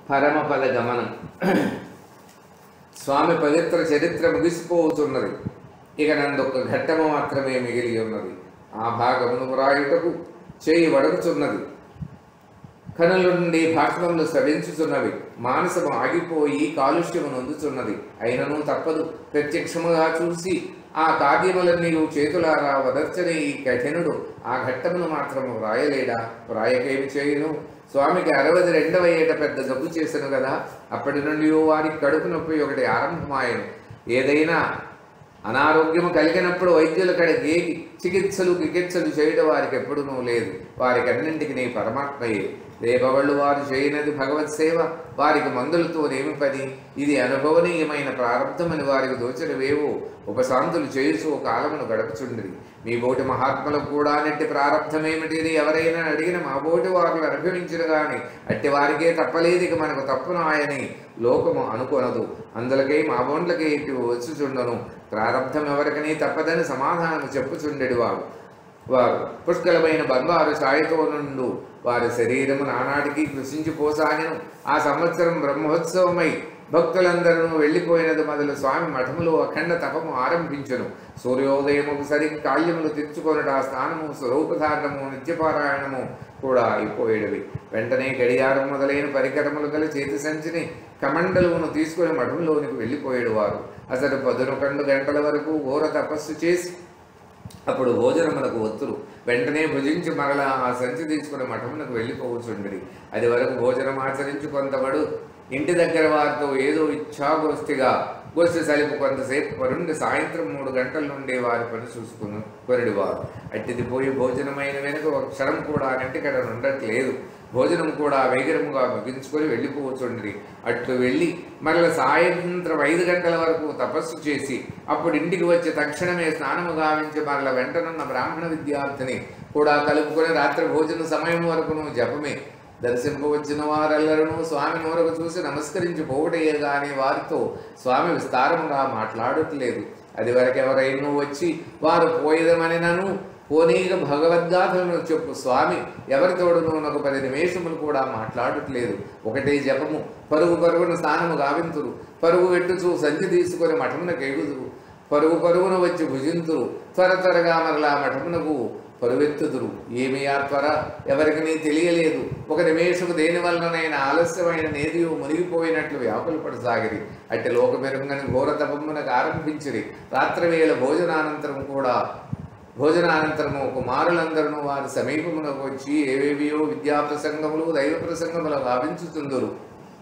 పరమపద గమనం స్వామి పవిత్ర చరిత్ర ముగిసిపోతున్నది ఇక నందొక్క ఘట్టము మాత్రమే మిగిలి ఉన్నది ఆ భాగమును వ్రాయుటకు చేయి వడుకుతున్నది కనుల నుండి భాషణములు స్రవించుచున్నవి మానసము ఆగిపోయి కాలుష్యము నొందుచున్నది అయినను తప్పదు ప్రత్యక్షముగా చూసి ఆ కార్యములన్నీ చేతులారా వదర్చని ఈ కఠినుడు ఆ ఘట్టమును మాత్రము వ్రాయలేడా వ్రాయకేమి చేయును స్వామికి అరవది రెండవ ఏట పెద్ద జబ్బు చేశాను కదా అప్పటి నుండి వారికి కడుపు నొప్పి ఒకటి ఆరంభమాయను ఏదైనా అనారోగ్యము కలిగినప్పుడు వైద్యుల కడికి చికిత్సలు చికిత్సలు చేయడం వారికి ఎప్పుడూ లేదు వారికి అన్నింటికి నీ పరమాత్మయే రేపవళ్ళు వారు చేయనది భగవత్ సేవ వారికి మందులతో ఏమి పని ఇది అనుభవనీయమైన ప్రారంధమని వారికి దోచనవేవో ఉపశాంతులు చేయుచు ఓ కాలమును గడపుచుండిరి మీ బోటి మహాత్ములకు కూడా నెట్టి ప్రారంధమేమిటిది ఎవరైనా అడిగిన మా బోటి వారులు అనుభవించిన గాని అట్టి వారికే తప్పలేదు ఇక మనకు తప్పును ఆయని లోకము అనుకొనదు అందులకై మా బోండ్లకే ఇటు వచ్చుచుండను ప్రారంధం ఎవరికని తప్పదని సమాధానం చెప్పుచుండెడు వారు వారు పుష్కలమైన బంగారు ఛాయతో నుండు వారి శరీరము నానాటికి కృషించిపోసాగను ఆ సంవత్సరం బ్రహ్మోత్సవమై భక్తులందరూ వెళ్ళిపోయినది మొదలు స్వామి మఠములో అఖండ తపము ఆరంభించును సూర్యోదయము సరి కాళ్యములు తెచ్చుకొనుట ఆ స్నానము స్వరూపధారణము నిత్యపారాయణము కూడా అయిపోయేవి వెంటనే గడియారం మొదలైన పరికరములు గల చేతి సంచిని కమండలువును తీసుకుని మఠంలోనికి వెళ్ళిపోయేడు వారు అసలు పదకొండు గంటల వరకు ఘోర తపస్సు చేసి అప్పుడు భోజనములకు ఒత్తురు వెంటనే భుజించి మరలా ఆ సంచి తీసుకుని మఠమునకు వెళ్ళిపోవచ్చుండిరి అది వరకు భోజనం ఆచరించి కొంతవడు ఇంటి దగ్గర వారితో ఏదో ఇచ్ఛాగోష్ఠిగా గోష్ఠి సలిపు కొంతసేపు పరుండి సాయంత్రం మూడు గంటల నుండి వారి పని చూసుకుని కొరడి వారు అట్టిది పోయి భోజనమైన వెనుక ఒక క్షణం కూడా నెట్టికడ ఉండట్లేదు భోజనం కూడా వేగరముగా ముగించుకొని వెళ్ళిపోవచ్చుండ్రి అట్లు వెళ్ళి మరల సాయంత్రం ఐదు గంటల వరకు తపస్సు చేసి అప్పుడు ఇంటికి వచ్చి తక్షణమే స్నానము గావించి మరల వెంటనున్న బ్రాహ్మణ విద్యార్థిని కూడా కలుపుకొని రాత్రి భోజన సమయం వరకును జపమే దర్శింపవచ్చిన వారెల్లరూ స్వామి నూరకు చూసి నమస్కరించి పోవటయే గాని వారితో స్వామి విస్తారముగా మాట్లాడట్లేదు అది వరకు ఎవరైనా వచ్చి వారు పోయేదమని నన్ను పోనీగ భగవద్గాథలను చెప్పు స్వామి ఎవరితోడును ఒక పది నిమేషములు కూడా మాట్లాడట్లేదు ఒకటే జపము పరుగు పరుగున స్నానము గావింతురు పరుగు వెట్టుచూ సంచి తీసుకొని మఠమునకు ఎగుదురు పరుగు పరుగున వచ్చి భుజింతురు త్వర త్వరగా మరలా మఠమునకు పరువెత్తుదురు ఏమి ఆ త్వర ఎవరికి నీ తెలియలేదు ఒక నిమేషము దేని వలననైనా ఆలస్యమైన నేదియు మునిగిపోయినట్లు వ్యాకులు పడసాగిరి అట్టి లోక మెరుగని ఘోర తపమునకు ఆరంభించిరి రాత్రివేళ భోజనానంతరం కూడా భోజనానంతరము కుమారులందరూ వారి సమీపమునకు వచ్చి ఏవేవియో విద్యా ప్రసంగములు దైవ ప్రసంగములు గావించుతుందరు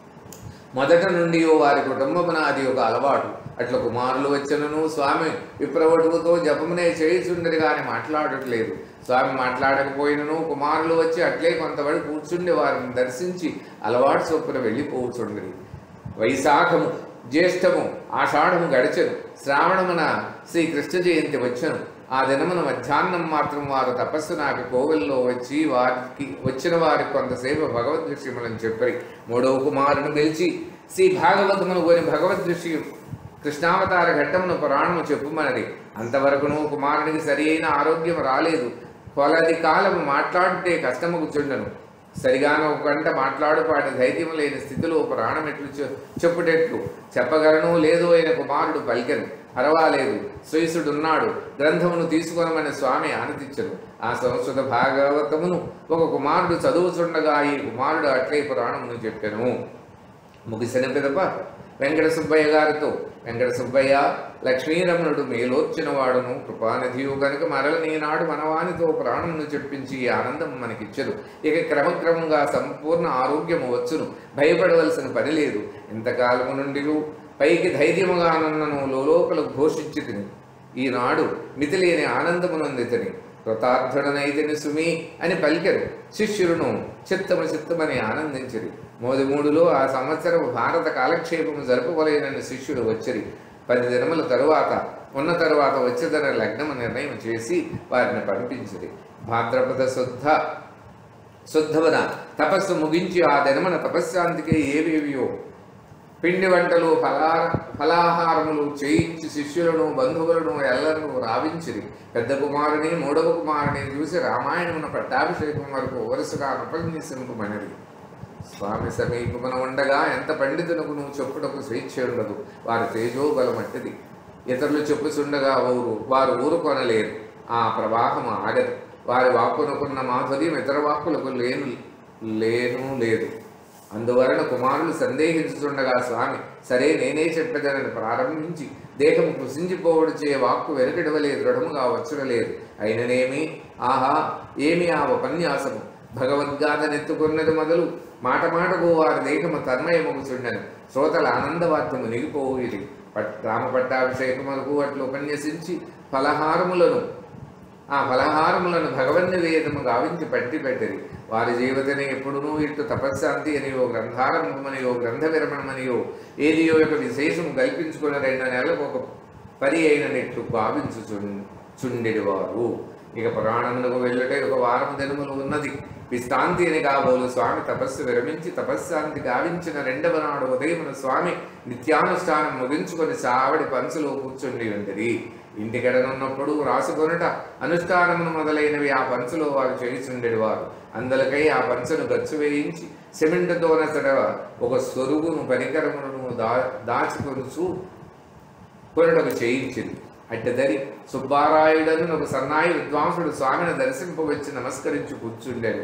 మొదట నుండి వారి కుటుంబమున అది ఒక అలవాటు అట్లా కుమారులు వచ్చినను స్వామి విప్రవటువుతో జపమునే చేయుచుండరు కానీ మాట్లాడట్లేదు స్వామి మాట్లాడకపోయినను కుమారులు వచ్చి అట్లే కొంతవరకు కూర్చుండి వారిని దర్శించి అలవాటు చొప్పున వెళ్ళిపోవచుండరి వైశాఖము జ్యేష్ఠము ఆషాఢము గడిచెను శ్రావణమున శ్రీ కృష్ణ జయంతి వచ్చను ఆ దినమున మధ్యాహ్నం మాత్రం వారు తపస్సు నాకు కోవెల్లో వచ్చి వారికి వచ్చిన వారికి కొంతసేపు భగవద్ విషయములను చెప్పరి మూడవ కుమారుని పిలిచి శ్రీ భాగవతమును కొని భగవద్ విషయం కృష్ణావతార ఘట్టమును పురాణము చెప్పుమన్నది అంతవరకును కుమారునికి సరి అయిన ఆరోగ్యం రాలేదు కొలది కాలము మాట్లాడుటే కష్టము కూర్చుండను సరిగాన ఒక గంట మాట్లాడుపాటి ధైర్యం లేని స్థితిలో ప్రాణం ఎట్లు చె- చెప్పుటెట్లు చెప్పగలను లేదో అయిన కుమారుడు పలికెను అరవాలేదు శ్రీసుడున్నాడు గ్రంథమును తీసుకొనమని స్వామి ఆనందించను ఆ సంస్కృత భాగవతమును ఒక కుమారుడు చదువుచుండగా ఈ కుమారుడు అట్లే పురాణమును చెప్పెను ముగిసిన పిదప వెంకట సుబ్బయ్య గారితో వెంకట సుబ్బయ్య లక్ష్మీరమణుడు మేలోర్చిన వాడును కృపానిధియు కనుక మరల నీనాడు మనవానితో ప్రాణమును చెప్పించి ఈ ఆనందం మనకిచ్చరు ఇక క్రమక్రమంగా సంపూర్ణ ఆరోగ్యము వచ్చును భయపడవలసిన పని లేదు ఇంతకాలము నుండి పైకి ధైర్యముగానున్నను లోపల ఘోషించి తిని ఈనాడు మితిలేని ఆనందమునందితని కృతార్థుడనైతిని సుమి అని పలికెరు శిష్యులను చిత్తము చిత్తమని ఆనందించిరి మోదిమూడులో ఆ సంవత్సరం భారత కాలక్షేపము జరపవలేనని శిష్యుడు వచ్చిరి పది దినముల తరువాత ఉన్న తరువాత వచ్చేదన లగ్నము నిర్ణయం చేసి వారిని పంపించిరి భాద్రపద శుద్ధ శుద్ధవన తపస్సు ముగించి ఆ దినమున తపశ్శాంతికి ఏవేవియో పిండి వంటలు ఫలా ఫలాహారములు చేయించి శిష్యులను బంధువులను ఎల్లరూ రావించిరి పెద్ద కుమారుని మూడవ కుమారుని చూసి రామాయణమున పట్టాభిషేకం వరకు వరుసగా ఉపన్యసింపమనిది స్వామి సమీపమున ఉండగా ఎంత పండితునకు నువ్వు చెప్పుటకు స్వేచ్ఛ ఉండదు వారి తేజోబలం అట్టిది ఇతరులు చెప్పుచుండగా ఊరు వారు ఊరుకొనలేరు ఆ ప్రవాహం ఆగదు వారి వాక్కునకున్న మాధుర్యం ఇతర వాక్కులకు లేను లేను లేదు అందువలన కుమారులు సందేహించుతుండగా స్వామి సరే నేనే చెప్పేదనని ప్రారంభించి దేహం కృషించిపోవడు చే వాక్కు వెనుకడవలే దృఢముగా వచ్చుడలేదు అయిననేమి ఆహా ఏమి ఆ ఉపన్యాసము భగవద్గాథనెత్తుకున్నది మొదలు మాట మాటకు వారి దేహము తన్మయమగుచుండెను శ్రోతల ఆనందవాద్యము నిలిపోయి పట్ రామ పట్టాభిషేకములకు అట్లు ఉపన్యసించి ఫలహారములను ఆ ఫలహారములను భగవన్నివేదము గావించి పట్టి పెట్టిరి వారి జీవితని ఎప్పుడునూ ఇటు తపశ్శాంతి అనియో గ్రంథారంభమనియో గ్రంథ విరమణమనియో ఏదియో యొక్క విశేషము కల్పించుకున్న రెండు నెలలకు ఒక పరి అయినట్లు భావించు చుండెడి వారు ఇక పురాణములకు వెళ్ళటే ఒక వారం దినములు ఉన్నది విశ్రాంతి అని కాబోలు స్వామి తపస్సు విరమించి తపశ్శాంతి గావించిన రెండవ నాడు ఉదయమున స్వామి నిత్యానుష్ఠానం ముగించుకొని సావడి పంచులో కూర్చుండి ఉండేది ఇంటికెడనున్నప్పుడు రాసుకొనుట అనుష్ఠానమును మొదలైనవి ఆ పంచులో వారు చేయుచుండెడి వారు అందులకై ఆ పంచును గచ్చు వేయించి సిమెంటుతో నసడ ఒక సొరుగును పరికరములను దా దాచుకొనుచు కొనుటకు చేయించింది అట్టదరి సుబ్బారాయుడను ఒక సన్నాయి విద్వాంసుడు స్వామిని దర్శింపవచ్చి నమస్కరించి కూర్చుండెను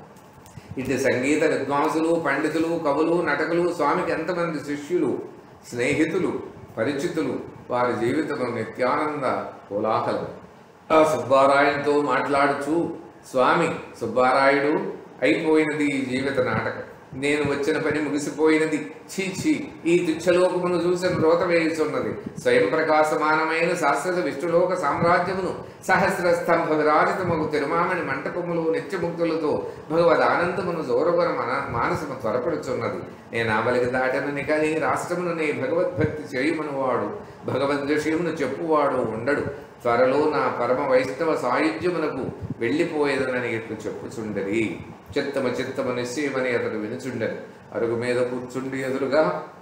ఇటు సంగీత విద్వాంసులు పండితులు కవులు నటకులు స్వామికి ఎంతమంది శిష్యులు స్నేహితులు పరిచితులు వారి జీవితంలో నిత్యానంద కోలాహలం ఆ సుబ్బారాయునితో మాట్లాడుచు స్వామి సుబ్బారాయుడు అయిపోయినది ఈ జీవిత నాటకం నేను వచ్చిన పని ముగిసిపోయినది చీచి ఈ తుచ్చలోకమును చూసిన రోత వేయుచున్నది స్వయం ప్రకాశమానమైన శాశ్వత విష్ణులోక సామ్రాజ్యమును సహస్ర స్తంభ విరాజితమగు తిరుమామణి మంటపములు నిత్యముక్తులతో భగవద్ ఆనందమును జోరవర మన మానసము త్వరపడుచున్నది నేను ఆవలికి దాటనని కానీ రాష్ట్రమును నీ భగవద్భక్తి చేయుమనువాడు భగవద్ విషయమును చెప్పువాడు ఉండడు త్వరలో నా పరమ వైష్ణవ సాయుధ్యమునకు వెళ్ళిపోయేదనని ఇట్లు చెప్పుచుండరి చిత్తమ చిత్తమ నిశ్చయమని అతడు వినుచుండెను అరుగు మీద కూర్చుండి ఎదురుగా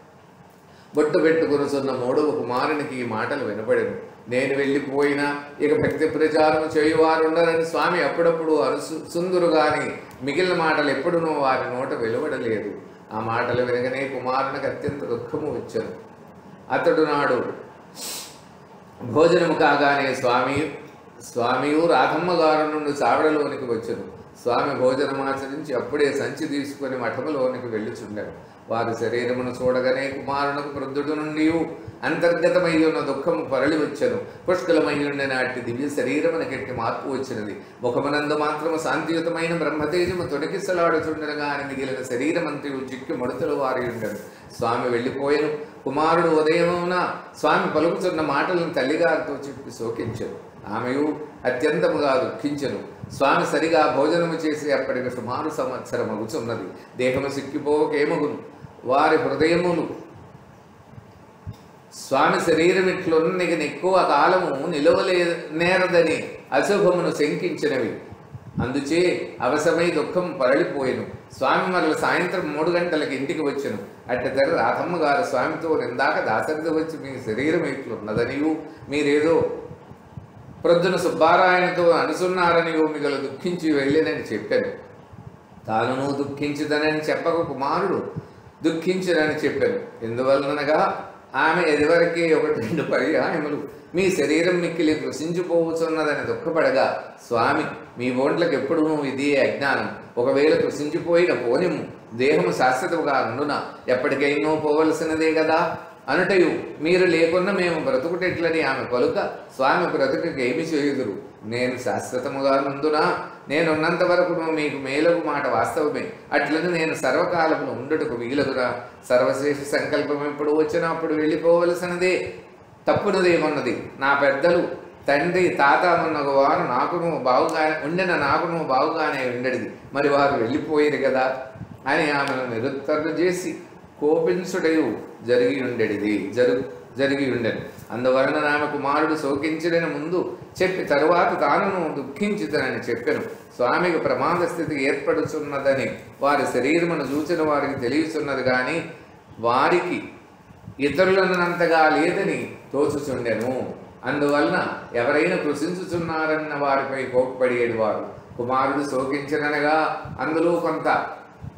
బొట్టు పెట్టుకునుచున్న మూడవ కుమారునికి ఈ మాటలు వినపడెను నేను వెళ్ళిపోయినా ఇక భక్తి ప్రచారం చేయువారుండరని స్వామి అప్పుడప్పుడు అరుసు సుందురు గాని మిగిలిన మాటలు ఎప్పుడునూ వారి నోట వెలువడలేదు ఆ మాటలు వినగానే కుమారునికి అత్యంత దుఃఖము వచ్చను అతడు నాడు భోజనము కాగానే స్వామి స్వామియు రాధమ్మ గారు నుండి చావడలోనికి వచ్చును స్వామి భోజనమాచరించి అప్పుడే సంచి తీసుకుని మఠములోనికి వెళ్ళుచుండెను వారి శరీరమును చూడగానే కుమారునకు వృద్ధుడు నుండి అంతర్గతమై ఉన్న దుఃఖము పరలి వచ్చెను పుష్కలమై ఉండిన అట్టి దివ్య శరీరమునకెట్టి మార్పు వచ్చినది ముఖమునందు మాత్రము శాంతియుతమైన బ్రహ్మతేజము తొలగిసలాడుచుండను గాని మిగిలిన శరీరమంతయు చిక్కి ముడతలు వారి ఉండను స్వామి వెళ్ళిపోయెను కుమారుడు ఉదయమున స్వామి పలుకుతున్న మాటలను తల్లిగారితో చెప్పి శోకించను ఆమెయు అత్యంతముగా దుఃఖించను స్వామి సరిగా భోజనము చేసి అప్పటికి సుమారు సంవత్సరం అగుచున్నది దేహము సిక్కిపోకేమగును వారి హృదయములు స్వామి శరీరం ఇట్లున్నకి ఎక్కువ కాలము నిలవలే నేరదని అశుభమును శంకించినవి అందుచే అవసరమై దుఃఖం పరళిపోయెను స్వామి మరల సాయంత్రం మూడు గంటలకు ఇంటికి వచ్చెను అట్టతెర రాధమ్మ గారు స్వామితో నిందాక దాసరిది వచ్చి మీ శరీరం ఇట్లున్నదనియు మీరేదో ప్రొద్దున సుబ్బారాయణతో అనుసున్నారనియో మిగలు దుఃఖించి వెళ్ళినని చెప్పాను తానును దుఃఖించదనని చెప్పక కుమారుడు దుఃఖించనని చెప్పాను ఎందువలనగా ఆమె ఎదివరకే ఒకటి రెండు పర్యాయములు మీ శరీరం మిక్కిలి కృషించిపోవచ్చున్నదని దుఃఖపడగా స్వామి మీ ఓంట్లకు ఎప్పుడూ ఇదే అజ్ఞానం ఒకవేళ కృషించిపోయిన పోనిము దేహము శాశ్వతముగా నుండున ఎప్పటికైనో పోవలసినదే కదా అనుటయు మీరు లేకున్నా మేము బ్రతుకుటెట్లని ఆమె పలుక స్వామి బ్రతుకుకి ఏమి చేయుదురు నేను శాశ్వతముగా నుందునా నేనున్నంత వరకు మీకు మేలకు మాట వాస్తవమే అట్లని నేను సర్వకాలమును ఉండుటకు మిగిలదురా సర్వశేష సంకల్పం ఎప్పుడు వచ్చినా అప్పుడు వెళ్ళిపోవలసినదే తప్పునదేమన్నది నా పెద్దలు తండ్రి తాత ఉన్న వారు నాకును బావుగానే ఉండిన నాకును బావుగానే ఉండడిది మరి వారు వెళ్ళిపోయారు కదా అని ఆమెను నిరుత్తరణ చేసి కోపించుడయు జరిగి ఉండేది జరు జరిగి ఉండెను అందువలన ఆమె కుమారుడు శోకించడని ముందు చెప్పి తరువాత తానును దుఃఖించుతనని చెప్పెను స్వామికి ప్రమాద స్థితి ఏర్పడుచున్నదని వారి శరీరమును చూచిన వారికి తెలియచున్నది కానీ వారికి ఇతరులనంతగా లేదని తోచుచుండెను అందువలన ఎవరైనా కృషించుచున్నారన్న వారిపై కోప్పడియేడు వారు కుమారుడు శోకించననగా అందులో కొంత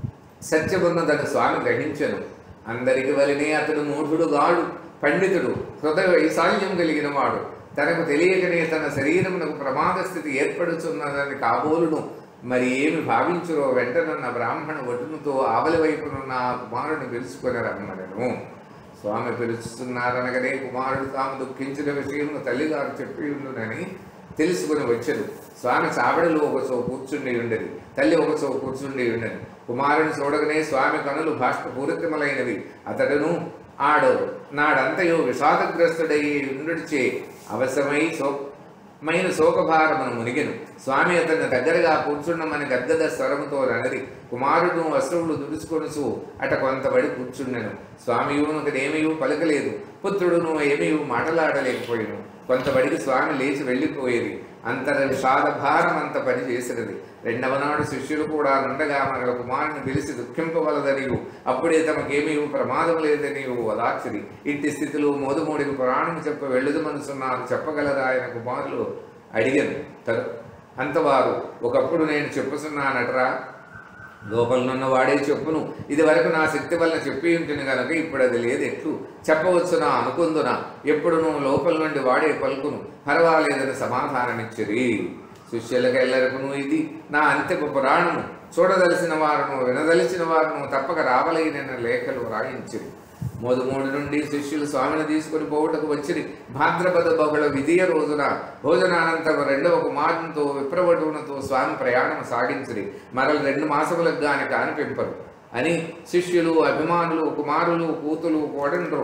సత్యమున్నదని స్వామి గ్రహించను అందరికి వలనే అతడు మూఢుడు గాడు పండితుడు హృదయ వైశాల్యం కలిగిన వాడు తనకు తెలియకనే తన శరీరమునకు ప్రమాద స్థితి ఏర్పడుతున్నదని కాబోలును మరి ఏమి భావించురో వెంటనున్న బ్రాహ్మణ వటునుతో ఆవలి వైపునున్న ఆ కుమారుని పిలుచుకొని రమ్మనను స్వామి పిలుస్తున్నారనగానే కుమారుడు తాము దుఃఖించిన విషయమును తల్లిగారు చెప్పి ఉండునని తెలుసుకుని వచ్చారు స్వామి చావడిలో ఒకచో కూర్చుండి ఉండేది తల్లి ఒకచో కూర్చుండి ఉండేది కుమారుని చూడగానే స్వామి కనులు బాష్పపూరితములైనవి అతడును ఆడు నాడంతయో విషాదగ్రస్తుడై ఉండుడిచే అవసరమై సో మైన శోకభారమును మునిగెను స్వామి అతన్ని దగ్గరగా కూర్చున్నమని గద్గద స్వరముతో నగరి కుమారుడు వస్త్రములు దుడుచుకొనుచు అట కొంతబడి కూర్చుండెను స్వామియునకు ఏమీయూ పలకలేదు పుత్రుడును ఏమీయూ మాటలాడలేకపోయాను కొంతబడికి స్వామి లేచి వెళ్ళిపోయేది అంతర విషాద భారం అంత పని చేసినది రెండవ నాడు శిష్యులు కూడా నుండగా మన కుమారుని పిలిచి దుఃఖింపవలదనియు అప్పుడే తమకేమీ ప్రమాదం లేదనియు వదాక్షరి ఇట్టి స్థితిలో మోదుమూడికి పురాణం చెప్ప వెళ్ళదు మనసున్నారు చెప్పగలరా ఆయన కుమారులు అడిగాను తరు అంతవారు ఒకప్పుడు నేను చెప్పుచున్నానటరా లోపలనున్న వాడే చెప్పును ఇది వరకు నా శక్తి వలన చెప్పి ఉంటుంది కనుక ఇప్పుడు అది లేదు ఎట్లు చెప్పవచ్చునా అనుకుందునా ఎప్పుడు నువ్వు లోపల నుండి వాడే పలుకును పర్వాలేదని సమాధానమిచ్చిరి శిష్యులకెల్లరకును ఇది నా అంతిమ పురాణము చూడదలిసిన వారును వినదలిచిన వారును తప్పక రావలైన లేఖలు రాయించిరి మోదుమూడి నుండి శిష్యులు స్వామిని తీసుకుని పోవుటకు వచ్చిరి భాద్రపద బహుళ విధియ రోజున భోజనానంతరం రెండవ కుమారునితో విప్రవటువులతో స్వామి ప్రయాణం సాగించిరి మరల రెండు మాసములకు గాని కానిపింపరు అని శిష్యులు అభిమానులు కుమారులు కూతులు కోడండ్రు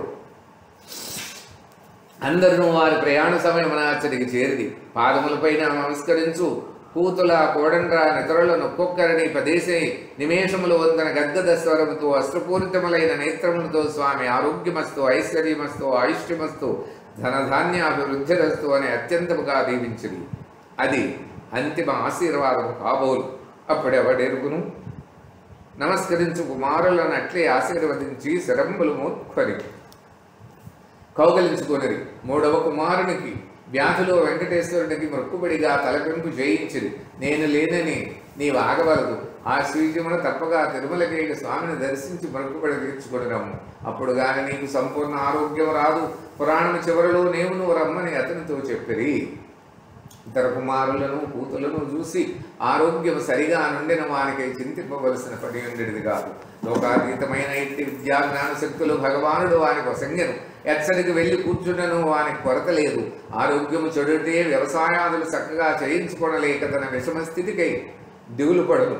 అందరూ వారి ప్రయాణ సమయమున అచ్చడికి చేరిది పాదములపైన నమస్కరించు కూతుల కోడండ్ర నిద్రలను ఒక్కొక్కరిని పదేసే నిమేషములు వందన గద్గద స్వరముతో అస్త్రపూరితములైన నేత్రములతో స్వామి ఆరోగ్యమస్తు ఐశ్వర్యమస్తు ఆయుష్యమస్తు ధనధాన్యాభివృద్ధిరస్తు అని అత్యంతముగా దీవించింది అది అంతిమ ఆశీర్వాదము కాబోలు అప్పుడెవడెరుగును నమస్కరించు కుమారులను అట్లే ఆశీర్వదించి శరంబులు మోత్కొని కౌగలించుకొనిరి మూడవ కుమారునికి వ్యాధిలో వెంకటేశ్వరునికి మొక్కుబడిగా తలపెంపు జయించిరి నేను లేనని నీవు ఆగవలదు ఆ శ్రీజమున తప్పగా తిరుమలకేయ స్వామిని దర్శించి మొక్కుబడి తీర్చుకొనిరమ్ము అప్పుడు గాని నీకు సంపూర్ణ ఆరోగ్యం రాదు పురాణము చివరిలో నీవు నువ్వు రమ్మని అతనితో చెప్పిరి ఇతర కుమారులను కూతులను చూసి ఆరోగ్యం సరిగా నుండిన వానికై చింతింపవలసిన పని ఉండేది కాదు లోకాతీతమైన ఇట్టి విద్యా జ్ఞాన శక్తులు భగవానుడు వానికి వసంగను ఎచ్చడికి వెళ్ళి కూర్చున్నను వానికి కొరత లేదు ఆరోగ్యము చెడుటే వ్యవసాయాదులు చక్కగా చేయించుకొనలేక తన విషమ స్థితికై దిగులు పడను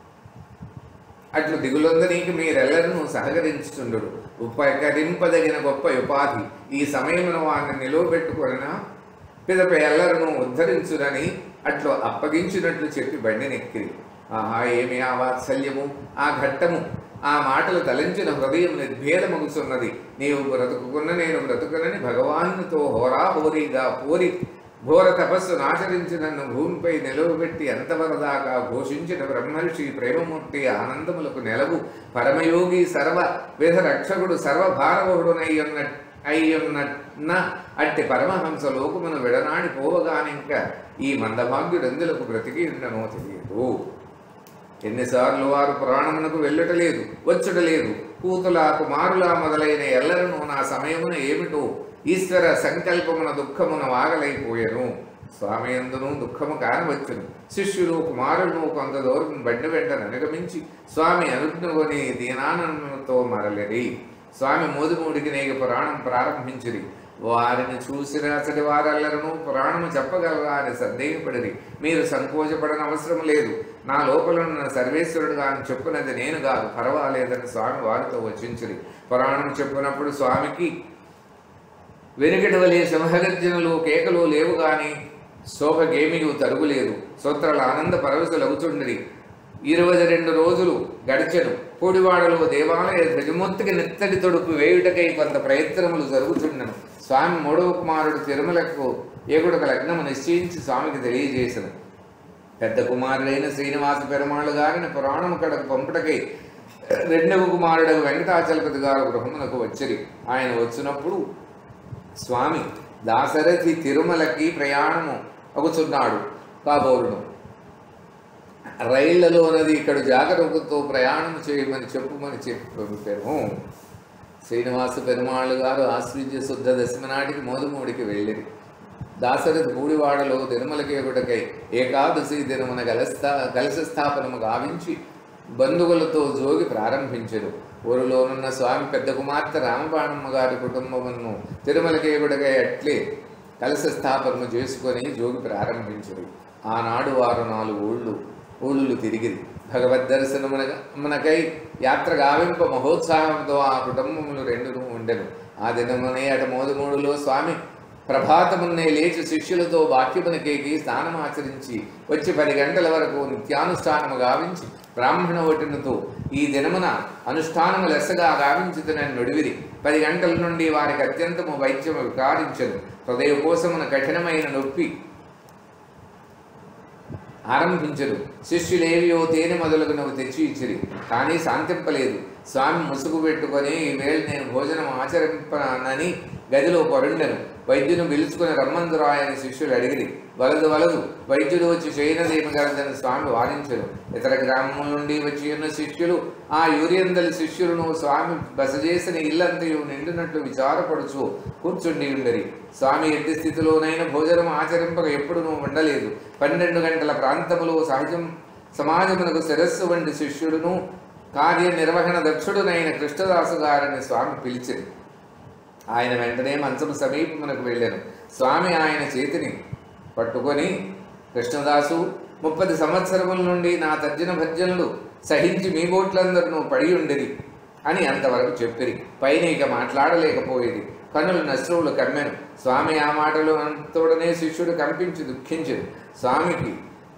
అట్లు దిగులొందనీకి మీరెల్లరూ సహకరించుచుండు ఉపకరింపదగిన గొప్ప ఉపాధి ఈ సమయమున వారిని నిలువబెట్టుకొనినా పిదప ఎల్లరను ఉద్ధరించునని అట్లు అప్పగించినట్లు చెప్పి బండి నెక్కిరి ఆహా ఏమి ఆ వాత్సల్యము ఆ ఘట్టము ఆ మాటలు తలంచిన హృదయం నిర్భేదమగుచున్నది నీవు బ్రతుకున్న నేను బ్రతుకునని భగవానుతో హోరాహోరీగా పోరి ఘోర తపస్సు నాచరించి నన్ను భూమిపై నిలువబెట్టి అంతవరదాకా ఘోషించిన బ్రహ్మర్షి ప్రేమమూర్తి ఆనందములకు నెలవు పరమయోగి సర్వ విధ రక్షకుడు సర్వభారవహుడునయ్యున్న అయ్యున్న అట్టి పరమహంస లోకమును విడనాడి పోవగానింక ఈ మందభాగ్యుడందులకు బ్రతికి ఉండనో తెలియదు ఎన్నిసార్లు వారు పురాణమునకు వెళ్ళటలేదు వచ్చుటలేదు కూతుల కుమారుల మొదలైన ఎల్లరను నా సమయమున ఏమిటో ఈశ్వర సంకల్పమున దుఃఖమున వాగలైపోయెను స్వామి ఎందును దుఃఖము కానవచ్చును శిష్యులు కుమారులను కొంత దూరం బండి వెంట అనుగమించి స్వామి అనుజ్ఞని దీనానందముతో మరలిరి స్వామి మోదుమూడికి నేగ పురాణం ప్రారంభించిరి వారిని చూసిన అతడి వారెల్లరూ పురాణము చెప్పగలరా అని సందేహపడిరి మీరు సంకోచపడని అవసరం లేదు నా లోపల ఉన్న సర్వేశ్వరుడు అని చెప్పున్నది నేను కాదు పర్వాలేదని స్వామి వారితో వచ్చించిరి పురాణం చెప్పినప్పుడు స్వామికి వెనుకటి వలె సింహగర్జనలు కేకలు లేవు గాని శోభగేమియు తరుగులేదు సూత్రాల ఆనంద పరవశులగుచుండిరి ఇరవై రెండు రోజులు గడిచెను పూడివాడలో దేవాలయ ధ్వజమూర్తికి నెత్తడి తొడుపు వేయుటకై కొంత ప్రయత్నములు జరుగుతుండను స్వామి మూడవ కుమారుడు తిరుమలకు ఏగుడక లగ్నము నిశ్చయించి స్వామికి తెలియజేసను పెద్ద కుమారుడైన శ్రీనివాస పెరుమాళ్ళు గారిని పురాణము కడకు పంపుటకై రెండవ కుమారుడు వెంకటాచలపతి గారు గృహమునకు వచ్చిరి ఆయన వచ్చినప్పుడు స్వామి దాశరథి తిరుమలకి ప్రయాణము అగుచున్నాడు కాబోరును రైళ్లలోనది ఇక్కడ జాగరూకతో ప్రయాణం చేయమని చెప్పుమని చెప్పాను శ్రీనివాస పెరుమాళ్ళు గారు ఆశ్విజ్య శుద్ధ దశమి నాటికి మోదుమూడికి వెళ్ళిరి దాశరథి పూడివాడలో తిరుమలకేగుటకై ఏకాదశి దినమున గలస్థా కలశ స్థాపనము గావించి బంధువులతో జోగి ప్రారంభించెను ఊరిలోనున్న స్వామి పెద్ద కుమార్తె రామబాణమ్మ గారి కుటుంబమును తిరుమలకేగుటకై అట్లే కలశ స్థాపనము చేసుకొని జోగి ప్రారంభించరు ఆనాడు వారు నాలుగు ఊళ్ళు ఊళ్ళు తిరిగిరి భగవద్ దర్శనమునకై యాత్ర గావింప మహోత్సాహంతో ఆ కుటుంబములు రెండును ఉండెను ఆ దినమునే అట మోదుమూడులో స్వామి ప్రభాతమున్నే లేచి శిష్యులతో వాక్యమునకేకి స్నానమాచరించి వచ్చి పది గంటల వరకు నిత్యానుష్ఠానము గావించి బ్రాహ్మణ ఒటినతో ఈ దినమున అనుష్ఠానము లెస్సగా గావించుతునని నొడివిరి పది గంటల నుండి వారికి అత్యంతము వైద్యము వికారించదు హృదయ కోసమున కఠినమైన నొప్పి ఆరంభించరు శిష్యులేవియో తేనె మొదలుగునవి తెచ్చి ఇచ్చిరి కానీ శాంతింపలేదు స్వామి ముసుగు పెట్టుకొని ఈ వేళ నేను భోజనం ఆచరింపనని గదిలో పరుండెను వైద్యుని పిలుచుకుని రమ్మందురాయని శిష్యులు అడిగిరి వలదు వలదు వైద్యుడు వచ్చి చేయనదేమి గలదని స్వామి వారించరు ఇతర గ్రామం నుండి వచ్చి ఉన్న శిష్యులు ఆ యూరియందలి శిష్యులను స్వామి బస చేసిన ఇల్లంతయు నిండినట్లు విచారపడుచు కూర్చుండి ఉండరి స్వామి ఎట్టి స్థితిలోనైనా భోజనం ఆచరింపక ఎప్పుడు నువ్వు ఉండలేదు పన్నెండు గంటల ప్రాంతములో సహజం సమాజమునకు శిరస్సు వంటి శిష్యుడును కార్యనిర్వహణ దక్షుడునైన కృష్ణదాసు గారిని స్వామి పిలిచింది ఆయన వెంటనే మంచము సమీపమునకు వెళ్ళాను స్వామి ఆయన చేతిని పట్టుకొని కృష్ణదాసు ముప్పది సంవత్సరముల నుండి నా తర్జన భర్జనలు సహించి మీ బోట్లందరూ పడి ఉండిరి అని అంతవరకు చెప్పిరి పైన ఇక మాట్లాడలేకపోయేది కన్నులు నశ్రువులు కమ్మెను స్వామి ఆ మాటలు అంతోడనే శిష్యుడు కంపించి దుఃఖించదు స్వామికి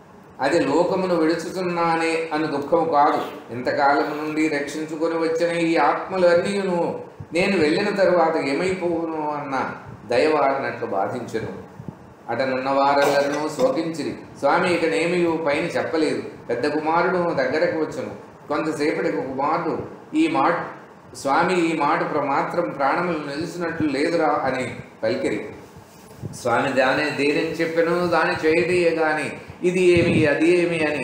అది లోకమును విడుచుతున్నానే అన్న దుఃఖము కాదు ఇంతకాలం నుండి రక్షించుకొని వచ్చిన ఈ ఆత్మలు అన్నీను నేను వెళ్ళిన తరువాత ఏమైపోవును అన్న దయవారినట్లు బాధించను అటనున్న వారెల్లరూ శోకించిరి స్వామి ఇక నేమియు పైన చెప్పలేదు పెద్ద కుమారుడు దగ్గరకు వచ్చును కొంతసేపటికి కుమారుడు ఈ మాట స్వామి ఈ మాట ప్రమాత్రం ప్రాణములు నిలిచినట్లు లేదురా అని పలికిరి స్వామి దాని దేనిని చెప్పెను దాని చేయటయే గాని ఇది ఏమి అది ఏమి అని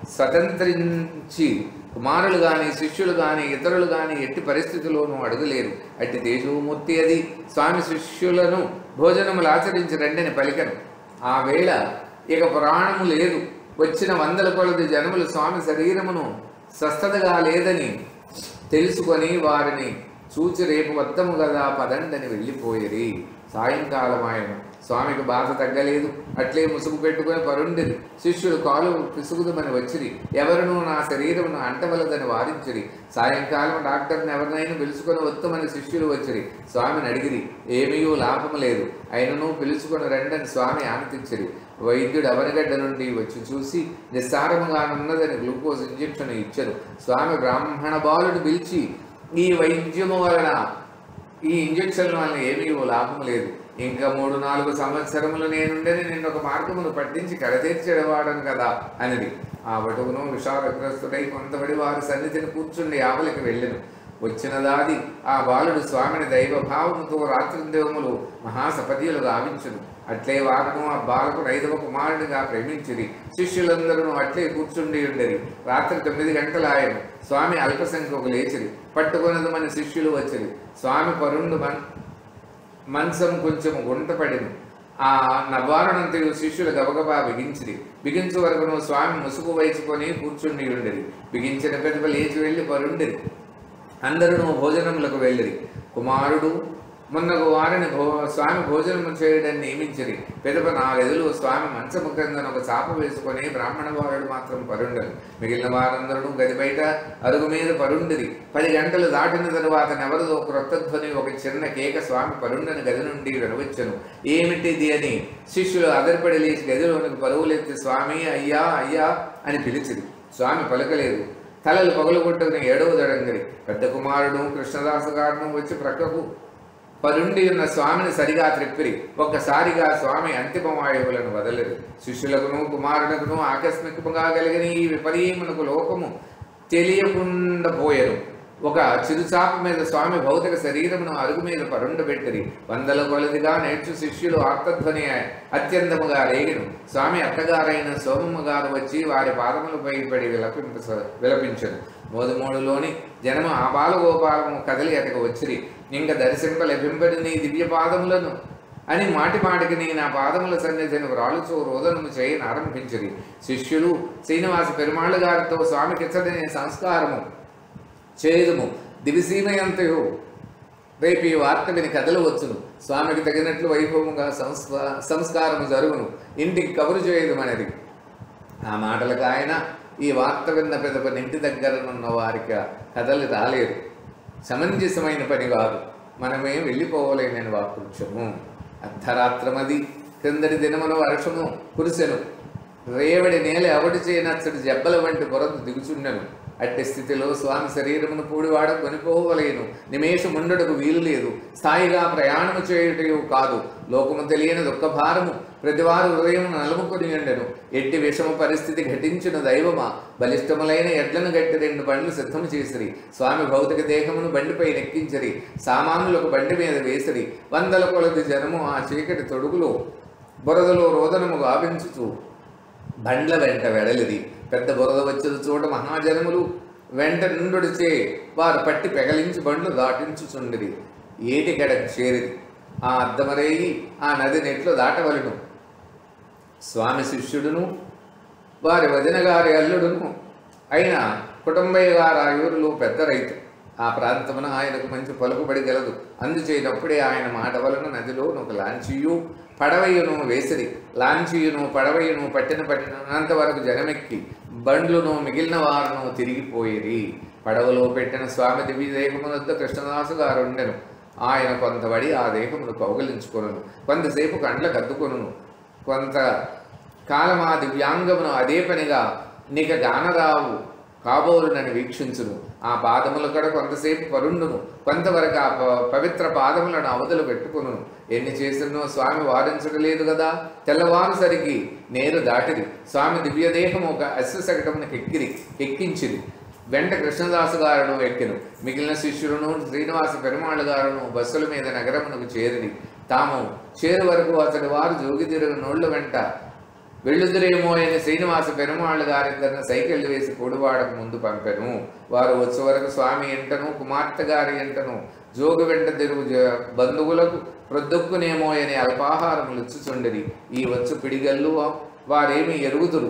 స్వతంత్రించి కుమారులు గాని శిష్యులు గాని ఇతరులు గాని ఎట్టి పరిస్థితుల్లోనూ అడుగులేరు అట్టి తేజోమూర్తి అది స్వామి శిష్యులను భోజనములు ఆచరించి రండిని పలికను ఆ వేళ ఇక పురాణము లేదు వచ్చిన వందల కొలది జనములు స్వామి శరీరమును స్వస్థతగా లేదని తెలుసుకొని వారిని చూచి రేపు వద్దము కదా పదండని వెళ్ళిపోయిరి సాయంకాలం ఆయన స్వామికి బాధ తగ్గలేదు అట్లే ముసుగు పెట్టుకొని పరుండిరి శిష్యుడు కాలు పిసుగుదమని వచ్చిరి ఎవరునూ నా శరీరమును అంటవలదని వారించిరి సాయంకాలం డాక్టర్ని ఎవరినైనా పిలుచుకొని వత్తమని శిష్యులు వచ్చిరి స్వామిని అడిగిరి ఏమీయూ లాభము లేదు అయినను పిలుచుకొని రండని స్వామి ఆనతిచ్చిరి వైద్యుడు అవనగడ్డ నుండి వచ్చి చూసి నిస్సారముగానున్నదని గ్లూకోజ్ ఇంజెక్షన్ ఇచ్చరు స్వామి బ్రాహ్మణ బాలుడు పిలిచి ఈ వైద్యము వలన ఈ ఇంజెక్షన్ వలన ఏమీ లాభం లేదు ఇంకా మూడు నాలుగు సంవత్సరములు నేనుండని నిన్ను ఒక మార్గమును పట్టించి కడతీర్చేవాడను కదా అనిది ఆ వటువును విషాదగ్రస్తుడై కొంతబడి వారి సన్నిధిని కూర్చుండి ఆవలికి వెళ్ళెను వచ్చిన దాది ఆ బాలుడు స్వామిని దైవభావముతో రాత్రిందేవములు మహాసపదీయులు గావించును అట్లే వారును ఆ బాలకు ఐదవ కుమారుడిగా ప్రేమించిరి శిష్యులందరూ అట్లే కూర్చుండి ఉండేది రాత్రి తొమ్మిది గంటల ఆయన స్వామి అల్పసంఖ్యకు లేచిరి పట్టుకొనదు మన శిష్యులు వచ్చిరి స్వామి పరుండు మన్ మంచం కొంచెం గుంటపడింది ఆ నవారణంతయు శిష్యులు గబగబా బిగించిరి బిగించు వరకును స్వామి ముసుగు వైచుకొని కూర్చుండి ఉండేది బిగించిన పెదవ లేచి వెళ్ళి పరుండిరి అందరూ భోజనములకు వెళ్ళిరి కుమారుడు మొన్నకు వారిని భో స్వామి భోజనము చేయడం నియమించిరి పెదప నాలుగెదులు స్వామి మంచము క్రిందన ఒక చాప వేసుకొని బ్రాహ్మణ వారుడు మాత్రం పరుండరు మిగిలిన వారందరూ గది బయట అరుగు మీద పరుండిరి పది గంటలు దాటిన తరువాత నెవరిదో క్రొత్త ధ్వని ఒక చిన్న కేక స్వామి పరుండని గది నుండి వినవచ్చును ఏమిటిది అని శిష్యులు అదర్పడి లేచి గదిలోనికి పరువులెత్తి స్వామి అయ్యా అయ్యా అని పిలిచిరి స్వామి పలకలేదు తలలు పగలు కొట్టుకుని ఏడవ దడంగిరి పెద్ద కుమారుడు కృష్ణదాసు గారును వచ్చి ప్రక్కకు పరుండి ఉన్న స్వామిని సరిగా త్రిప్పిరి ఒక్కసారిగా స్వామి అంతిమవాయువులను వదలరు శిష్యులకును కుమారులకును ఆకస్మికముగా కలిగిన ఈ విపరీమునకు లోకము తెలియకుండా పోయరు ఒక చిరుచాప మీద స్వామి భౌతిక శరీరమును అరుగు మీద పరుండబెట్టిరి వందల కొలదిగా నేర్చు శిష్యులు ఆర్తధ్వని అత్యంతముగా రేగిను స్వామి అత్తగారైన సోమమ్మ గారు వచ్చి వారి పాదములపై పడి విలపింప విలపించను మోదుమోడులోని జనము ఆ బాలగోపాలము కదలి అతకు వచ్చిరి ఇంక దర్శింప లభింపడి నీ దివ్య పాదములను అని మాటి మాటికి నీ నా పాదముల సన్నిధిని వ్రాలుచో రోదనము చేయని ఆరంభించిరి శిష్యులు శ్రీనివాస పెరుమాళ్ళ గారితో స్వామికిచ్చదనే సంస్కారము చేదుము దివిసీమయంతయు రేపు ఈ వార్త విని కథలు వచ్చును స్వామికి తగినట్లు వైభవముగా సంస్కా సంస్కారము జరుగును ఇంటికి కబురు చేయదుమనేది ఆ మాటలకు ఆయన ఈ వార్త విన్న పెదప ఇంటి దగ్గరనున్న వారికి కథలు రాలేదు సమంజసమైన పని కాదు మనమే వెళ్ళిపోవలేనని వాకృత్యము అర్ధరాత్రమది క్రిందటి దినమున వర్షము కురిసెను రేవడి నేల అవడి చేయనచ్చడి జబ్బల వంటి బురద దిగుచుండెను అట్టి స్థితిలో స్వామి శరీరమును పూడివాడ కొనిపోవలేను నిమేషముండటకు వీలు లేదు స్థాయిగా ప్రయాణము చేయుటయు కాదు లోకము తెలియని దుఃఖభారము ప్రతివారు హృదయం నలుముకొని ఉండెను ఎట్టి విషమ పరిస్థితి ఘటించిన దైవమా బలిష్టములైన ఎడ్లను గట్టి రెండు బండ్లు సిద్ధము చేసిరి స్వామి భౌతిక దేహమును బండిపై నెక్కించిరి సామానులకు బండి మీద వేసిరి వందల కొలది జనము ఆ చీకటి తొడుగులో బురదలో రోదనము గావించుచు బండ్ల వెంట వెడలిది పెద్ద బురద వచ్చిన చోట మహాజనములు వెంట నుండుడిచే వారు పట్టి పెగలించి బండ్లు దాటించుచుండిరి ఏటి గడకు చేరిది ఆ అద్దమరేయి ఆ నది నెట్లు దాటవలను స్వామి శిష్యుడును వారి వదిన గారి అల్లుడును అయిన కుటుంబయ్య గారు ఆ ఊరిలో పెద్ద రైతు ఆ ప్రాంతమున ఆయనకు మంచి పలుకుబడి గలదు అందుచేటప్పుడే ఆయన మాట వలన నదిలో ఒక లాంచీయు పడవయ్యను వేసిరి లాంచీయును పడవయ్యను పట్టిన పట్టినంత వరకు జనమెక్కి బండ్లును మిగిలిన వారును తిరిగిపోయిరి పడవలో పెట్టిన స్వామి దివ్య దేహమునొద్ద కృష్ణదాసు గారు ఉండెను ఆయన కొంతబడి ఆ దేహమును కౌగలించుకొనును కొంతసేపు కండ్ల కద్దుకొనును కొంత కాలం ఆ దివ్యాంగమును అదే పనిగా నిక గానరావు కాబోలునని వీక్షించును ఆ పాదముల కడ కొంతసేపు పరుండును కొంతవరకు ఆ ప- పవిత్ర పాదములను అవతలు పెట్టుకును ఎన్ని చేసినో స్వామి వారించడలేదు కదా తెల్లవారు సరికి నేరు దాటిది స్వామి దివ్యదేహము ఒక అశ్వశకటమునకు ఎక్కిరి ఎక్కించిరి వెంట కృష్ణదాసు గారును ఎక్కెను మిగిలిన శిష్యులను శ్రీనివాస పెరుమాళ్ గారును బస్సుల మీద నగరమునకు చేరిరి తాము చేరు వరకు అతడి వారు జోగి తిరుగు నోళ్ల వెంట వెళ్ళుదురేమో అని శ్రీనివాస పెరుమాళ్ గారిద్దరిని సైకిళ్ళు వేసి పొడివాడకు ముందు పంపెను వారు వచ్చే వరకు స్వామి ఎంటను కుమార్తె గారి ఎంటను జోగు వెంట తిరుగు జ- బంధువులకు ప్రొద్దుక్కునేమో అని అల్పాహారములు ఇచ్చుచుండిరి ఈ వచ్చు పిడిగల్లు వారేమి ఎరుగుదురు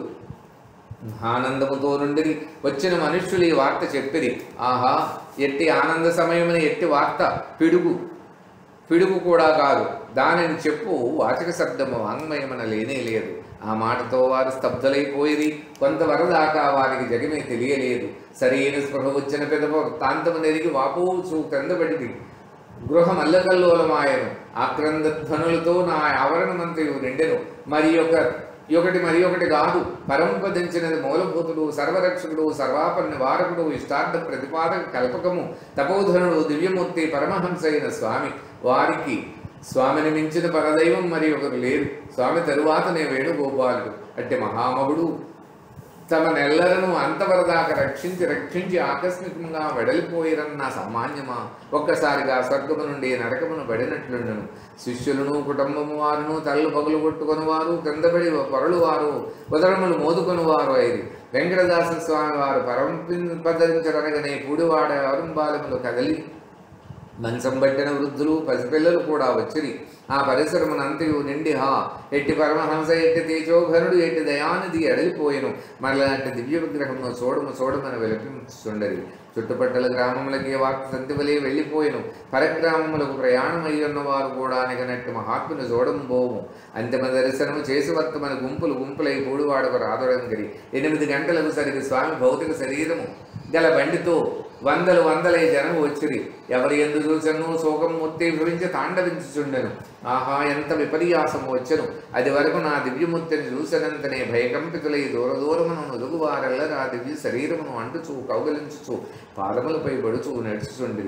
ఆనందముతో నుండి వచ్చిన మనుష్యులు ఈ వార్త చెప్పిరి ఆహా ఎట్టి ఆనంద సమయమున ఎట్టి వార్త పిడుగు పిడుగు కూడా కాదు దానిని చెప్పు వాచక శబ్దము వాంగ్మయమన లేనే లేదు ఆ మాటతో వారు స్తబ్దులైపోయిరి కొంతవరదాకా వారికి జగమే తెలియలేదు సరైన స్పృహ వచ్చిన పెదప వృత్తాంతము నెరిగి వాపోచు క్రిందపడింది గృహం అల్లకల్లోలమాయను ఆక్రంద ధ్వనులతో నా ఆవరణమంతయు నిండెను మరి ఒక ఒకటి మరి ఒకటి కాదు పరంపదించినది మూలభూతుడు సర్వరక్షకుడు సర్వాపన్న వారకుడు ఇష్టార్థ ప్రతిపాదక కల్పకము తపోధనుడు దివ్యమూర్తి పరమహంస అయిన స్వామి వారికి స్వామిని మించిన పరదైవం మరి ఒకరు లేరు స్వామి తరువాతనే వేణుగోపాలుడు అట్టి మహామగుడు తమ నెల్లరను అంతవరదాకా రక్షించి రక్షించి ఆకస్మికంగా వెడలిపోయిరన్న సామాన్యమా ఒక్కసారిగా స్వర్గము నుండి నరకమును పడినట్లుండను శిష్యులను కుటుంబము వారును తల్లు పగులు కొట్టుకొని వారు క్రిందపడి పొరలు వారు ఉదరములు మోదుకొని వారు అయిరి వెంకటదాస స్వామి వారు పరంపదించరనగానే పూడివాడ అరుంబాలములు కదలి మంచం పట్టిన వృద్ధులు పసిపిల్లలు కూడా వచ్చిరి ఆ పరిసరమునంతయు నిండి హా ఎట్టి పరమహంస ఎట్టి తేజోఘనుడు ఎట్టి దయానిధి ఎడలిపోయెను మరలాంటి దివ్య విగ్రహమును చూడము చూడమని విలపించుండరి చుట్టుపక్కల గ్రామములకి వార్త సంతివలే వెళ్ళిపోయెను పరగ్రామములకు ప్రయాణమయ్యున్న వారు కూడా నిగనట్టి మహాత్ముని చూడము పోము అంతిమ దర్శనము చేసి వర్తమని గుంపులు గుంపులై పూడివాడకు రాదొడంగిరి ఎనిమిది గంటలకు సరికి స్వామి భౌతిక శరీరము గల బండితో వందలు వందలై జనం వచ్చిరి ఎవరి ఎందు చూసను శోకమూర్తి గురించి తాండవించుచుండెను ఆహా ఎంత విపర్యాసము వచ్చెను అది వరకు నా దివ్యమూర్తిని చూసినంతనే భయకంపితులై దూర దూరమును నుదుగువారెల్లరా దివ్య శరీరమును అంటుచు కౌగలించుచు పాదములపై పడుచు నడుచుచుండిరి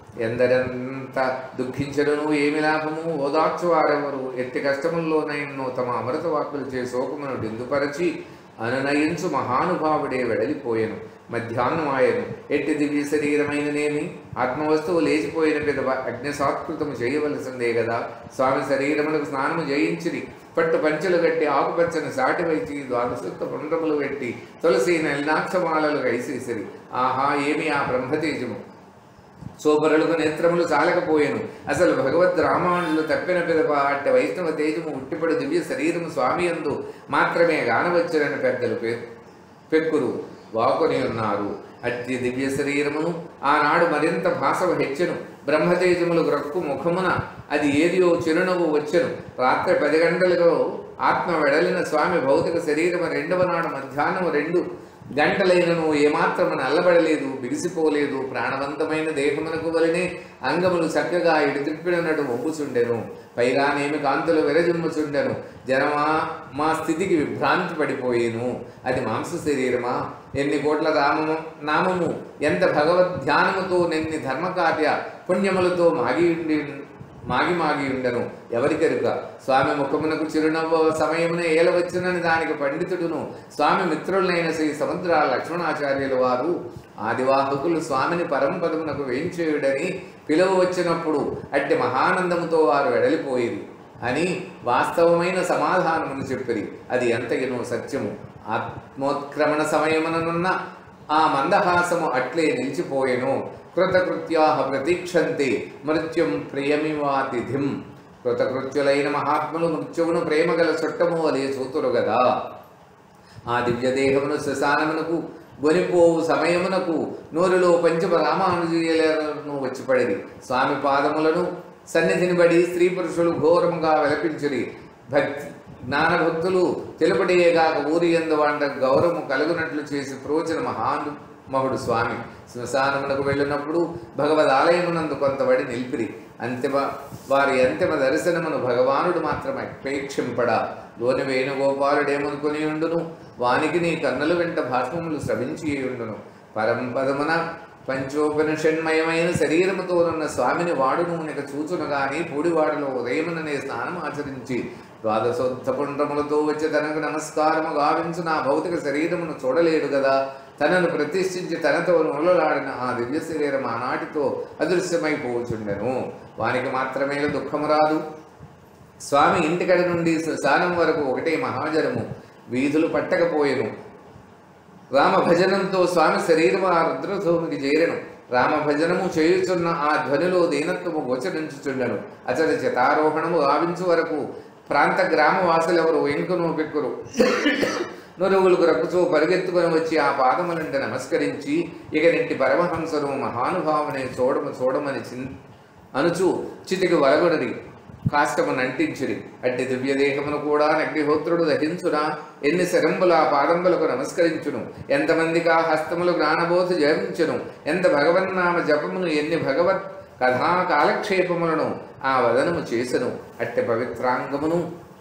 ఎందరెంత దుఃఖించడను ఏమి లాభము ఓదార్చు వారెవరు ఎట్టి కష్టముల్లోనైనో తమ అమృత వాక్కులు చే శోకమును డిందుపరచి అనునయించు మహానుభావుడే వెడలిపోయెను మధ్యాహ్నం ఆయను ఎట్టి దివ్య శరీరమైననేమి ఆత్మవస్తువు లేచిపోయిన పిదవ అగ్నిసాత్కృతము చేయవలసిందే కదా స్వామి శరీరములకు స్నానము చేయించిరి పట్టు పంచెలు కట్టి ఆకుపచ్చని సాటి వైచి ద్వాదశుత్త పుండ్రములు పెట్టి తులసి నలినాక్షమాలలు కైసేసిరి ఆహా ఏమి ఆ బ్రహ్మతేజము సోపరులకు నేత్రములు చాలకపోయెను అసలు భగవద్ రామానులు తప్పిన పిదప అట్టి వైష్ణవ తేజము ఉట్టిపడి దివ్య శరీరము స్వామి యందు మాత్రమే గానవచ్చునని పెద్దలు పె పెక్కురు వాకుని ఉన్నారు అట్టి దివ్య శరీరమును ఆనాడు మరింత భాసవ హెచ్చెను బ్రహ్మతేజములు గ్రక్కు ముఖమున అది ఏదియో చిరునవ్వు వచ్చెను రాత్రి పది గంటలకు ఆత్మ వెడలిన స్వామి భౌతిక శరీరము రెండవ నాడు మధ్యాహ్నం రెండు గంటలైనను ఏమాత్రము నల్లబడలేదు బిగిసిపోలేదు ప్రాణవంతమైన దేహమునకు వలనే అంగములు చక్కగా ఇడిదిప్పినట్టు వంపుచుండెను పైగానేమి కాంతులు విరజిమ్ముచుండెను జనమా మా స్థితికి విభ్రాంతి పడిపోయేను అది మాంస శరీరమా ఎన్ని కోట్ల రామము నామము ఎంత భగవద్ ధ్యానముతో నెన్ని ధర్మకార్య పుణ్యములతో మాగి ఉండి మాగి మాగి ఉండను ఎవరికెరుక స్వామి ముఖమునకు చిరునవ్వు సమయమున ఏల వచ్చునని దానికి పండితుడును స్వామి మిత్రులైన శ్రీ సముద్ర లక్ష్మణాచార్యుల వారు ఆదివాహకులు స్వామిని పరంపదమునకు వేయించేయుడని పిలువ వచ్చినప్పుడు అట్టి మహానందముతో వారు వెడలిపోయిరి అని వాస్తవమైన సమాధానమును చెప్పిరి అది ఎంతగినో సత్యము ఆత్మోత్క్రమణ సమయముననున్న ఆ మందహాసము అట్లే నిలిచిపోయెను కృతకృత్యా ప్రతీక్షంతే మృత్యుం ప్రియమివాతిథిం కృతకృత్యులైన మహాత్ములు మృత్యువును ప్రేమగల చుట్టము వలె చూతురు గదా ఆ దివ్యదేహమును శ్మశానమునకు గొనిపోవు సమయమునకు నూరులో పంచమ రామానుజీయులను వచ్చిపడిరి స్వామి పాదములను సన్నిధిని బడి స్త్రీ పురుషులు ఘోరముగా విలపించిరి భక్తి జ్ఞానభక్తులు తెలుపడేయగాక ఊరి ఎందు వంట గౌరవము కలుగునట్లు చేసి ప్రోచన మహాను మహుడు స్వామి శ్మశానమునకు వెళ్ళినప్పుడు భగవద్ ఆలయమునందు కొంతబడి నిలిపిరి అంతిమ వారి అంతిమ దర్శనమును భగవానుడు మాత్రం అపేక్షింపడా లోని వేణుగోపాలుడేమనుకుని ఉండును వానికి నీ కన్నుల వెంట భాష్మములు స్రవించి ఉండును పరంపదమున పంచోపనిషన్మయమైన శరీరముతోనున్న స్వామిని వాడును నిక చూచును గాని పూడివాడలో ఉదయముననే స్నానం ఆచరించి ద్వాదశోత్తపుండ్రములతో వచ్చి తనకు నమస్కారము గావించు నా భౌతిక శరీరమును చూడలేడు కదా తనను ప్రతిష్ఠించి తనతో నూలలాడిన ఆ దివ్య శరీరం ఆనాటితో అదృశ్యమైపోవచుండెను వానికి మాత్రమే దుఃఖము రాదు స్వామి ఇంటికడ నుండి శ్మశానం వరకు ఒకటే మహాజనము వీధులు పట్టకపోయెను రామభజనంతో స్వామి శరీరము ఆ రుద్రధూమికి చేరెను రామభజనము చేయుచున్న ఆ ధ్వనిలో దీనత్వము గోచరించుచుండెను అతడి చితారోహణము గావించు వరకు ప్రాంత గ్రామవాసులెవరు వెనుకను పెక్కురు నురుగులకు రక్కుచూ పరిగెత్తుకొని వచ్చి ఆ పాదములంట నమస్కరించి ఇక నింటి పరమహంసను మహానుభావుని చూడము చూడమని చిన్ అనుచు చితికి వలగొడది కాష్టము నంటించిరి అట్టి దివ్యదేహమును కూడా అగ్నిహోత్రుడు దహించునా ఎన్ని శరంబుల ఆ పాదంబులకు నమస్కరించును ఎంతమందికి ఆ హస్తములు జ్ఞానబోధ జపించును ఎంత భగవన్నామ జపమును ఎన్ని భగవత్ కథా కాలక్షేపములను ఆ వదనము చేసెను అట్టి పవిత్రాంగమును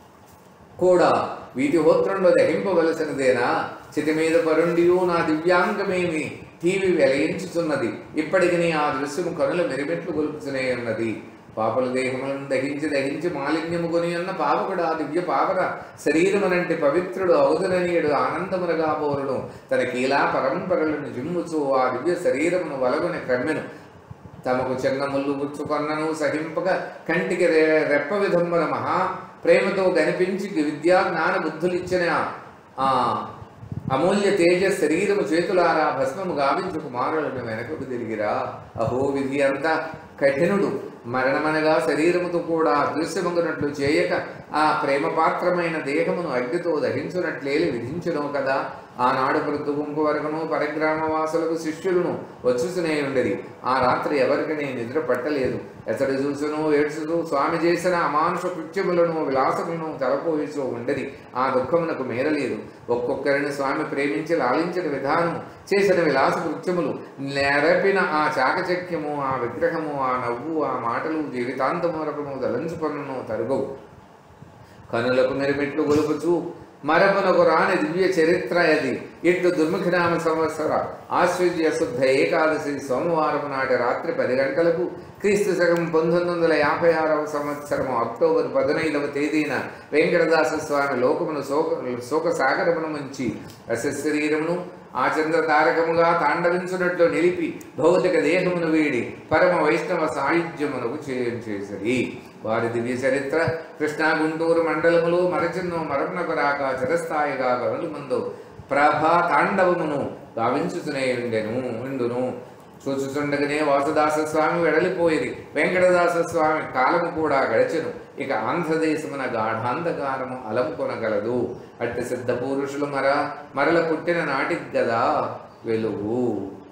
కూడా వీటి హోత్రంలో దహింపవలసినదేనా చితి మీద పరుండియు నా దివ్యాంగమేమి టీవీ వెలయించుతున్నది ఇప్పటికి నీ ఆ దృశ్యము కనుల మెరిమెట్లు గొలుపుతూనే ఉన్నది పాపల దేహములను దహించి దహించి మాలిన్యము కొని ఉన్న పాపకుడు ఆ దివ్య పాపన శరీరమునంటి పవిత్రుడు అవుదననీయుడు ఆనందమునగా బోరును తన కీలా పరంపరలను జిమ్ముచు ఆ దివ్య శరీరమును వలగొని క్రమ్మెను తమకు చెంగముళ్ళు గుచ్చుకొన్నను సహింపక కంటికి రె రెప్ప విధమున మహా ప్రేమతో కనిపించి విద్యా జ్ఞాన బుద్ధులిచ్చిన ఆ అమూల్య తేజ శరీరము చేతులారా భస్మము గావించు కుమారులను వెనకకు తిరిగిరా అహో విధి అంతా కఠినుడు మరణమనగా శరీరముతో కూడా అదృశ్యమగునట్లు చేయక ఆ ప్రేమపాత్రమైన దేహమును అగ్నితో దహించునట్లేలి విధించును కదా ఆనాడు పృథుగుంపు వరకును పరగ్రామవాసులకు శిష్యులను వచ్చుసునే ఉండేది ఆ రాత్రి ఎవరికి నేను నిద్ర పట్టలేదు ఎతడు చూసును ఏడ్చుతూ స్వామి చేసిన అమానుష కృత్యములను విలాసములను తలపోయిచూ ఉండేది ఆ దుఃఖమునకు మేరలేదు ఒక్కొక్కరిని స్వామి ప్రేమించి లాలించిన విధానము చేసిన విలాస కృత్యములు నెరపిన ఆ చాకచక్యము ఆ విగ్రహము ఆ నవ్వు ఆ మాటలు జీవితాంతము వరకును దలంచుకొనను తరుగవు కనులకు మెరిమెట్లు గొలుపుచు మరపునకు రాని దివ్య చరిత్ర అది ఇట్లు దుర్ముఖినామ సంవత్సర ఆశ్చర్య శుద్ధ ఏకాదశి సోమవారం నాటి రాత్రి పది గంటలకు క్రీస్తు శకం పంతొమ్మిది వందల యాభై ఆరవ సంవత్సరం అక్టోబర్ పదినైదవ తేదీన వెంకటదాస స్వామి లోకమును శోక శోక సాగరమును ముంచి శరీరమును ఆ చంద్ర తారకముగా తాండవించునట్లు నిలిపి భౌతిక దేహమును వీడి పరమ వైష్ణవ సాయుధ్యమునకు చేయం చేసరి వారి దివ్య చరిత్ర కృష్ణా గుంటూరు మండలములు మరచిన్నో మరమునకు రాక చిరస్థాయిగా గనులు ముందు ప్రభా తాండవమును గావించుతునే ఉండెను ఉండును చూచుచుండగనే వాసుదాస స్వామి వెడలిపోయేది వెంకటదాస స్వామి కాలము కూడా గడిచెను ఇక ఆంధ్రదేశమున గాఢాంధకారము అలంకొనగలదు అట్టి సిద్ధ పురుషులు మర మరల పుట్టిన నాటికి గదా వెలుగు